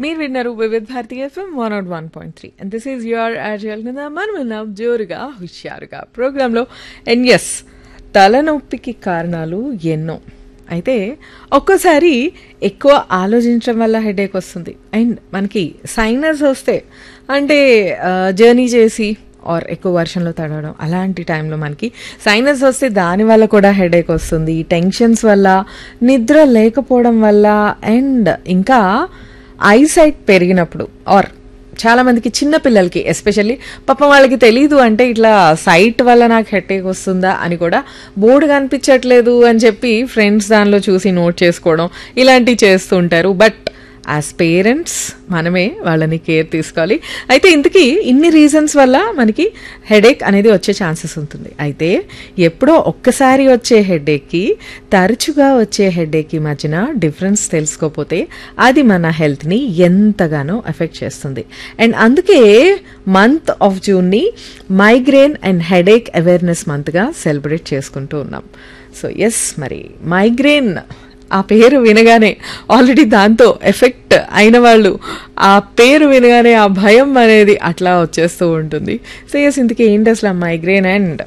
మీరు విన్నారు Vividh Bharati FM one out one point three and this is your usual కింద మనం విన్నాం జోరుగా హుషారుగా ప్రోగ్రాంలో అండ్ ఎస్ తలనొప్పికి కారణాలు ఎన్నో అయితే ఒక్కోసారి ఎక్కువ ఆలోచించడం వల్ల హెడేక్ వస్తుంది అండ్ మనకి సైనస్ వస్తే అంటే జర్నీ చేసి ఆర్ ఎక్కువ వర్షంలో తడవడం అలాంటి టైంలో మనకి సైనస్ వస్తే దాని వల్ల కూడా హెడేక్ వస్తుంది టెన్షన్స్ వల్ల నిద్ర లేకపోవడం వల్ల అండ్ ఇంకా ఐసైట్ పెరిగినప్పుడు ఆర్ చాలా మందికి చిన్న పిల్లలకి ఎస్పెషల్లీ పాపం వాళ్ళకి తెలియదు అంటే ఇట్లా సైట్ వల్ల నాకు హెడేక్ వస్తుందా అని కూడా బోర్డు కనిపించట్లేదు అని చెప్పి ఫ్రెండ్స్ దానిలో చూసి నోట్ చేసుకోవడం ఇలాంటివి చేస్తూ ఉంటారు బట్ యాజ్ పేరెంట్స్ మనమే వాళ్ళని కేర్ తీసుకోవాలి అయితే ఇంతకీ ఇన్ని రీజన్స్ వల్ల మనకి హెడేక్ అనేది వచ్చే ఛాన్సెస్ ఉంటుంది అయితే ఎప్పుడో ఒక్కసారి వచ్చే హెడేక్కి తరచుగా వచ్చే హెడేక్కి మధ్యన డిఫరెన్స్ తెలుసుకోకపోతే అది మన హెల్త్ని ఎంతగానో ఎఫెక్ట్ చేస్తుంది అండ్ అందుకే మంత్ ఆఫ్ జూన్ని మైగ్రేన్ అండ్ హెడేక్ అవేర్నెస్ మంత్గా సెలబ్రేట్ చేసుకుంటూ ఉన్నాం సో ఎస్ మరి మైగ్రేన్ ఆ పేరు వినగానే ఆల్రెడీ దాంతో ఎఫెక్ట్ అయిన వాళ్ళు ఆ పేరు వినగానే ఆ భయం అనేది అట్లా వచ్చేస్తూ ఉంటుంది సో ఎస్ ఇంతకీ ఏంటి అసలు ఆ మైగ్రేన్ అండ్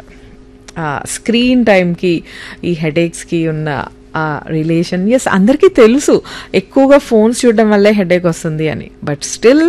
స్క్రీన్ టైంకి ఈ హెడేక్స్కి ఉన్న ఆ రిలేషన్ ఎస్ అందరికీ తెలుసు ఎక్కువగా ఫోన్స్ చూడడం వల్లే హెడేక్ వస్తుంది అని బట్ స్టిల్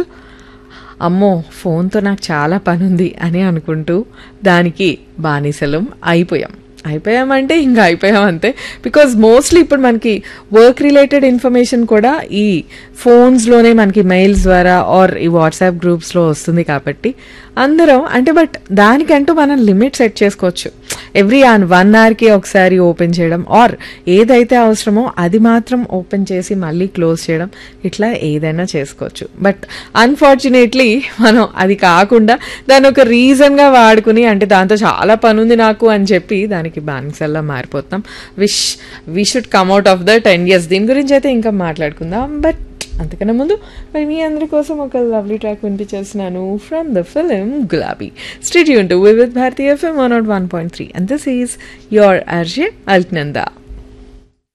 అమ్మో ఫోన్తో నాకు చాలా పని ఉంది అని అనుకుంటూ దానికి బానిసలం అయిపోయాం అయిపోయామంటే ఇంకా అయిపోయాం అంతే బికాజ్ మోస్ట్లీ ఇప్పుడు మనకి వర్క్ రిలేటెడ్ ఇన్ఫర్మేషన్ కూడా ఈ ఫోన్స్లోనే మనకి మెయిల్స్ ద్వారా ఆర్ ఈ వాట్సాప్ గ్రూప్స్లో వస్తుంది కాబట్టి అందరం అంటే బట్ దానికంటూ మనం లిమిట్ సెట్ చేసుకోవచ్చు ఎవ్రీ ఆన్ వన్ అవర్కి ఒకసారి ఓపెన్ చేయడం ఆర్ ఏదైతే అవసరమో అది మాత్రం ఓపెన్ చేసి మళ్ళీ క్లోజ్ చేయడం ఇట్లా ఏదైనా చేసుకోవచ్చు బట్ అన్ఫార్చునేట్లీ మనం అది కాకుండా దాని ఒక రీజన్గా వాడుకుని అంటే దాంతో చాలా పని ఉంది నాకు అని చెప్పి దానికి బానిసల్లా మారిపోతాం wish we should come out of the ten years దీని గురించి అయితే ఇంకా మాట్లాడుకుందాం బట్ అంతకన్నా ముందు మరి మీ అందరి కోసం ఒక లవ్లీ ట్రాక్ వినిపించేస్తున్నాను from the film Gulabi stadium to with Bharatiya FM one not one point three and this is your RJ Alaknanda